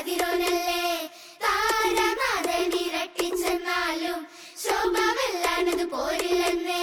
കതിരോനല്ലേ താരനാഥനിരട്ടിച്ചെന്നാലും ശോഭ വെല്ലാനത് പോരില്ലെന്നേ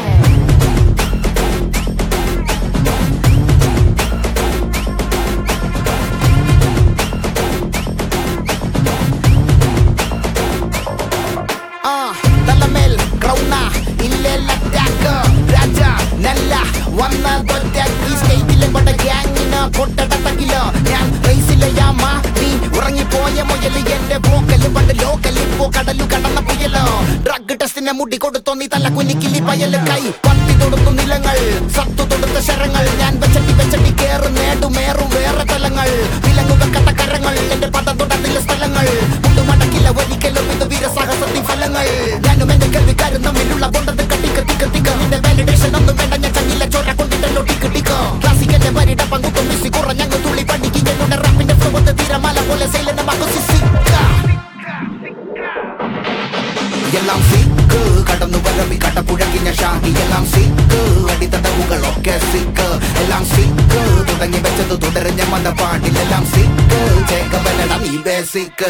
ആ തലമേൽ ക്രൗണ ഇല്ലേൽ അറ്റാക്ക് രാജ നല്ല വന്ന തൊറ്റാക്കി സ്റ്റേറ്റിലെ കൊണ്ട ഗ്യാങ്ങിന് കൊട്ടടക്കില്ല ഞാൻ റേസിലെ യാമ നീ ഉറങ്ങിപ്പോയ മുയല് എന്റെ പോക്കല് പണ്ട് ലോക്കല് ഇപ്പോ കടലു കടന്ന പുയലോ ഡ്രഗ് ടെസ്റ്റിനെ മുടി കൊടുത്തോ നീ തല കുനിക്കിലി പയല് കൈ പത്തി തൊടുത്തു നിലങ്ങൾ സത്തു തൊടുത്ത ശരങ്ങൾ ഞാൻ വെച്ചട്ടി വെച്ചട്ടി കേറും നേടുമേറും വേറെ തലങ്ങൾ വിലങ്ങു വെക്കട്ട കരങ്ങൾ എന്റെ പദം തൊടത്തിലെ സ്ഥലങ്ങൾ മുട്ടുമടക്കില്ല ഒരിക്കലും ഇത് വീരസാഹസത്തിൻ ഫലങ്ങൾ ഞാനും എന്റെ കരുവിക്കാരും തമ്മിലുള്ള കൊണ്ടത് കട്ടിക്ക് തിക്ക് തിക്ക് നിന്റെ വാലിഡേഷൻ ഒന്നും വേണ്ട ഞാൻ ചങ്ങില്ല ചോര കൊണ്ടിട്ടല്ലോ ടിക്ക് ടിക്ക് ക്ലാസിക്കന്റെ പരിട പങ്കുത്തും മിസ്സി കുറഞ്ഞങ്ങ് തുള്ളി പഠിക്ക് എന്നോട് റാപ്പിന്റെ ഫ്ലോ തീരമാല പോലെ സൈലനമാക്കും സിസിക്ക എല്ലാം സിക്ക് കടന്നു വരവി കട്ടപ്പുഴകിഞ്ഞ ഷാഹി എല്ലാം സിക്ക് അടിത്തടവുകളൊക്കെ സിക്ക് എല്ലാം സിക്ക് തുടങ്ങി വെച്ചത് തുടരുന്ന മതപ്പാട്ടിലെല്ലാം സിക്ക് ചേക്കവലട നീ ബേസിക്ക്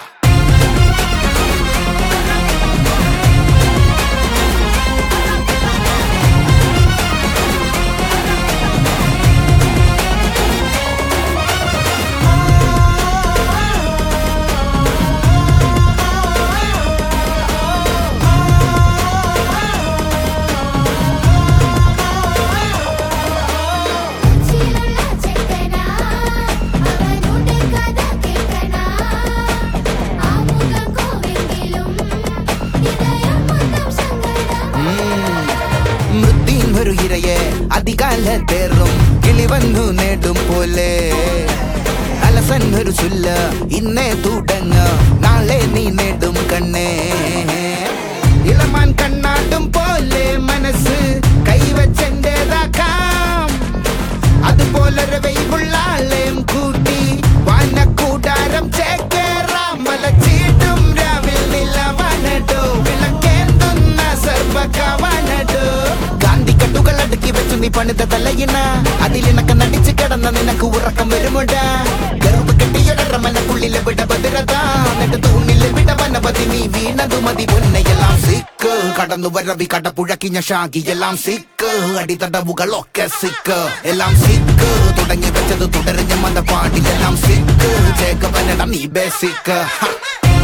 ചിലുള്ള ചെക്കനാ അവനുടെ കഥ കേൾക്കണ ആമുഖം കോവെങ്കിലും ഹൃദയം മൊത്തം സങ്കടം മൃത്യും ഒരു ഇരയെ അധികാലത്തേറും കിളിവന്നു നേടും പോലെ അലസൻ ഒരു ചൊല്ല ഇന്നേ തുടങ്ങ നാളെ നീ നേടും കണ്ണേ ഇളമാൻ കണ്ണാട്ടും പോലെ മനസ്സ് കൈവച്ചെന്റേതാക്കാം അതുപോലൊരു വെയ്വുള്ള ആളെയും കൂട്ടി വാനക്കൂടാരം ചേക്കേറാം മലച്ചീട്ടും രാവിൽ നിലവനടോ വിളക്കേന്തുന്ന സർവകവനടോ ഗാന്ധിക്കട്ടുകൾ അടുക്കി വെച്ചു നീ പണിത തലയിണ അതിലിണക്ക നടിച്ചു കിടന്ന നിനക്ക് ഉറക്കം വരുമുട ഗർവ് കെട്ടിയൊടറ മനക്കുള്ളിലെ വിട ഭദ്രത എന്നിട്ട് തൂണിലെ വിട വനപതി നീ വീണതു മതി പൊന്നയെല്ലാം സിക്ക് കടന്നു വരവി കടപ്പുഴക്കിഞ്ഞ ഷാഗി എല്ലാം സിക്ക് അടിത്തടവുകളൊക്കെ സിക്ക് എല്ലാം സിക്ക് തുടങ്ങി വെച്ചത് തുടരുന്ന മതപാടിലെല്ലാം സിക്ക് ചേക്കവനട നീ ബേസിക്ക്